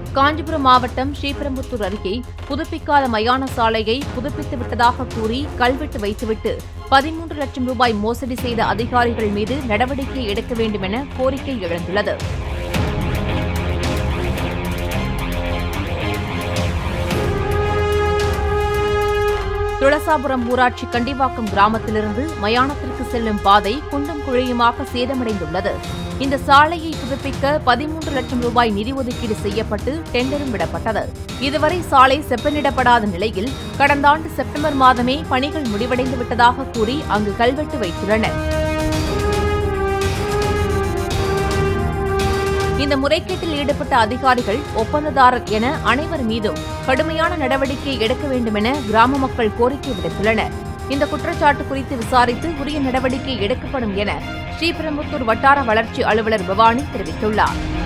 காஞ்சிபுரம் மாவட்டம் ஸ்ரீபெரும்புத்தூர் அருகே புதுப்பிக்காத மயான சாலையை புதுப்பித்து விட்டதாக கூறி கல்வெட்டு வைத்துவிட்டு பதிமூன்று லட்சம் ரூபாய் மோசடி செய்த அதிகாரிகள் மீது நடவடிக்கை எடுக்க வேண்டும் என கோரிக்கை எழுந்துள்ளது துளசாபுரம் ஊராட்சி கண்டிவாக்கம் கிராமத்திலிருந்து மயானத்திற்கு செல்லும் பாதை குண்டும் குழியுமாக சேதமடைந்துள்ளது இந்த சாலையை புதுப்பிக்க பதிமூன்று லட்சம் ரூபாய் நிதி ஒதுக்கீடு செய்யப்பட்டு டெண்டரும் விடப்பட்டது இதுவரை சாலை செப்பனிடப்படாத நிலையில் கடந்த ஆண்டு செப்டம்பர் மாதமே பணிகள் முடிவடைந்து விட்டதாக கூறி அங்கு கல்வெட்டு வைத்துள்ளனர் இந்த முறைகேட்டில் ஈடுபட்ட அதிகாரிகள் ஒப்பந்ததாரர் என அனைவர் மீதும் கடுமையான நடவடிக்கை எடுக்க வேண்டும் என கிராம மக்கள் கோரிக்கை விடுத்துள்ளனர் இந்த குற்றச்சாட்டு குறித்து விசாரித்து உரிய நடவடிக்கை எடுக்கப்படும் என ஸ்ரீபெரும்புத்தூர் வட்டார வளர்ச்சி அலுவலர் பவானி தெரிவித்துள்ளார்